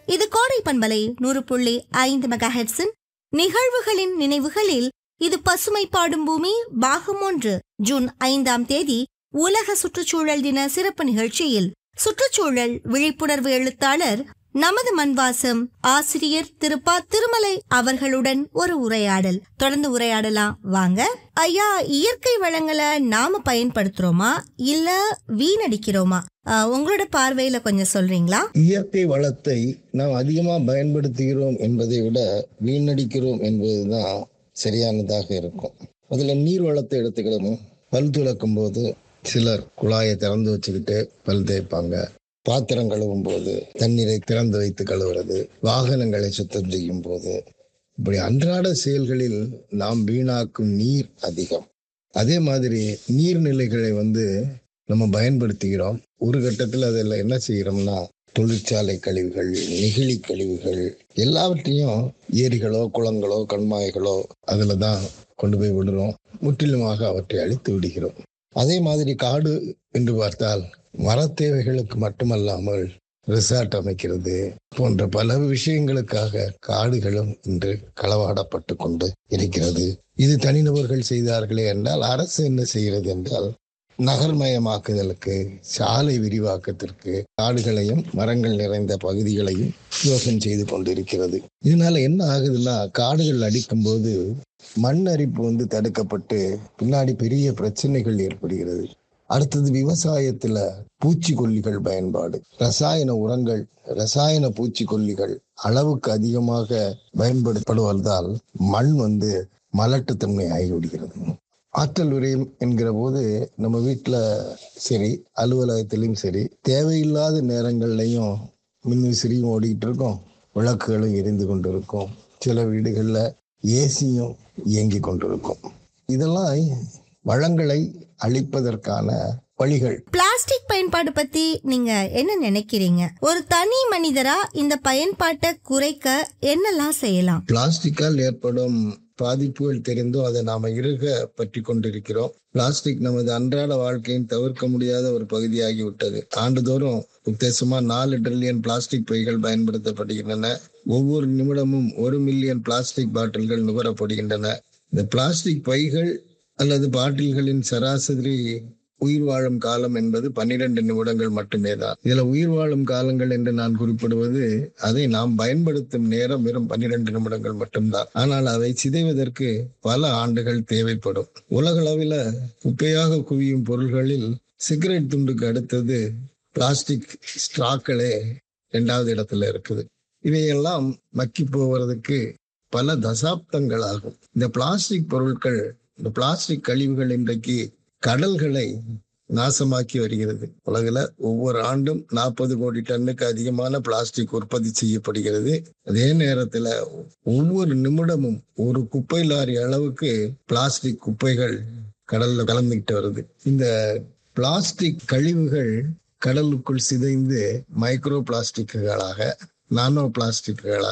இது கோடை பண்பலை நூறு புள்ளி ஐந்து மெகாஹெட்ஸின் நிகழ்வுகளின் நினைவுகளில் இது பசுமை பாடும் பூமி பாகம் ஒன்று ஜூன் ஐந்தாம் தேதி உலக சுற்றுச்சூழல் தின சிறப்பு நிகழ்ச்சியில் சுற்றுச்சூழல் விழிப்புணர்வு எழுத்தாளர் நமது மண்வாசம் ஆசிரியர் திருப்பா திருமலை அவர்களுடன் ஒரு உரையாடல் தொடர்ந்து உரையாடலாம் வாங்க ஐயா இயற்கை வளங்களை நாம பயன்படுத்துறோமா இல்ல வீணடிக்கிறோமா ஆஹ், உங்களோட பார்வையில கொஞ்சம் சொல்றீங்களா இயற்கை வளத்தை நாம் அதிகமா பயன்படுத்துகிறோம் என்பதை விட வீணடிக்கிறோம் என்பதுதான் சரியானதாக இருக்கும் அதுல நீர் வளத்தை எடுத்துக்கிடணும் பல் துலக்கும் போது சிலர் குழாயை திறந்து வச்சுக்கிட்டு பல் தேய்ப்பாங்க பாத்திரம் கழுவும் போது தண்ணீரை திறந்து வைத்து கழுவுறது வாகனங்களை சுத்தம் செய்யும் போது இப்படி அன்றாட செயல்களில் நாம் வீணாக்கும் நீர் அதிகம் அதே மாதிரி நீர்நிலைகளை வந்து நம்ம பயன்படுத்துகிறோம் ஒரு கட்டத்தில் அதில் என்ன செய்கிறோம்னா தொழிற்சாலை கழிவுகள் நெகிழி கழிவுகள் எல்லாவற்றையும் ஏரிகளோ குளங்களோ கண்மாய்களோ அதில் தான் கொண்டு போய் விடுறோம் முற்றிலுமாக அவற்றை அழித்து விடுகிறோம் அதே மாதிரி காடு என்று பார்த்தால் மர தேவைகளுக்கு மட்டுமல்லாமல் ரிசார்ட் அமைக்கிறது போன்ற பல விஷயங்களுக்காக காடுகளும் இன்று களவாடப்பட்டு கொண்டு இருக்கிறது இது தனிநபர்கள் செய்தார்களே என்றால் அரசு என்ன செய்கிறது என்றால் நகர்மயமாக்குதலுக்கு சாலை விரிவாக்கத்திற்கு காடுகளையும் மரங்கள் நிறைந்த பகுதிகளையும் யோசனை செய்து கொண்டிருக்கிறது இதனால என்ன ஆகுதுன்னா காடுகள் அடிக்கும் போது மண் அரிப்பு வந்து தடுக்கப்பட்டு பின்னாடி பெரிய பிரச்சனைகள் ஏற்படுகிறது அடுத்தது விவசாயத்துல பூச்சிக்கொல்லிகள் பயன்பாடு ரசாயன உரங்கள் ரசாயன பூச்சிக்கொல்லிகள் அளவுக்கு அதிகமாக பயன்படுத்தப்படுவதால் மண் வந்து மலட்டுத்தன்மை ஆகிவிடுகிறது ஆற்றல் விரயம் என்கிற போது நம்ம வீட்டில் சரி அலுவலகத்திலையும் சரி தேவையில்லாத நேரங்கள்லையும் மின்விசிறியும் ஓடிக்கிட்டு இருக்கோம் விளக்குகளும் எரிந்து கொண்டு இருக்கும் சில வீடுகளில் ஏசியும் இயங்கி கொண்டிருக்கும் இதெல்லாம் வளங்களை அழிப்பதற்கான வழிகள் பிளாஸ்டிக் பயன்பாடு பத்தி நீங்க என்ன நினைக்கிறீங்க ஒரு தனி மனிதரா இந்த பயன்பாட்டை குறைக்க என்னெல்லாம் செய்யலாம் பிளாஸ்டிக்கால் ஏற்படும் பாதிப்புகள் தெரிந்தும் அதை நாம இறுக பற்றி கொண்டிருக்கிறோம் பிளாஸ்டிக் நமது அன்றாட வாழ்க்கையின் தவிர்க்க முடியாத ஒரு பகுதியாகி விட்டது ஆண்டுதோறும் உத்தேசமா நாலு ட்ரில்லியன் பிளாஸ்டிக் பைகள் பயன்படுத்தப்படுகின்றன ஒவ்வொரு நிமிடமும் ஒரு மில்லியன் பிளாஸ்டிக் பாட்டில்கள் நுகரப்படுகின்றன இந்த பிளாஸ்டிக் பைகள் அல்லது பாட்டில்களின் சராசரி உயிர் வாழும் காலம் என்பது பன்னிரண்டு நிமிடங்கள் மட்டுமே தான் இதுல உயிர் வாழும் காலங்கள் என்று நான் குறிப்பிடுவது அதை நாம் பயன்படுத்தும் நேரம் வெறும் பன்னிரண்டு நிமிடங்கள் மட்டும்தான் ஆனால் அதை சிதைவதற்கு பல ஆண்டுகள் தேவைப்படும் உலகளவில் குப்பையாக குவியும் பொருள்களில் சிகரெட் துண்டுக்கு அடுத்தது பிளாஸ்டிக் ஸ்ட்ராக்களே இரண்டாவது இடத்துல இருக்குது இவையெல்லாம் மக்கி போவதற்கு பல தசாப்தங்கள் ஆகும் இந்த பிளாஸ்டிக் பொருட்கள் இந்த பிளாஸ்டிக் கழிவுகள் இன்றைக்கு கடல்களை நாசமாக்கி வருகிறது உலகில் ஒவ்வொரு ஆண்டும் நாற்பது கோடி டன்னுக்கு அதிகமான பிளாஸ்டிக் உற்பத்தி செய்யப்படுகிறது அதே நேரத்தில் ஒவ்வொரு நிமிடமும் ஒரு குப்பை லாரி அளவுக்கு பிளாஸ்டிக் குப்பைகள் கடல்ல கலந்துகிட்டு வருது இந்த பிளாஸ்டிக் கழிவுகள் கடலுக்குள் சிதைந்து மைக்ரோ பிளாஸ்டிக்குகளாக நானோ பிளாஸ்டிக்குகளாக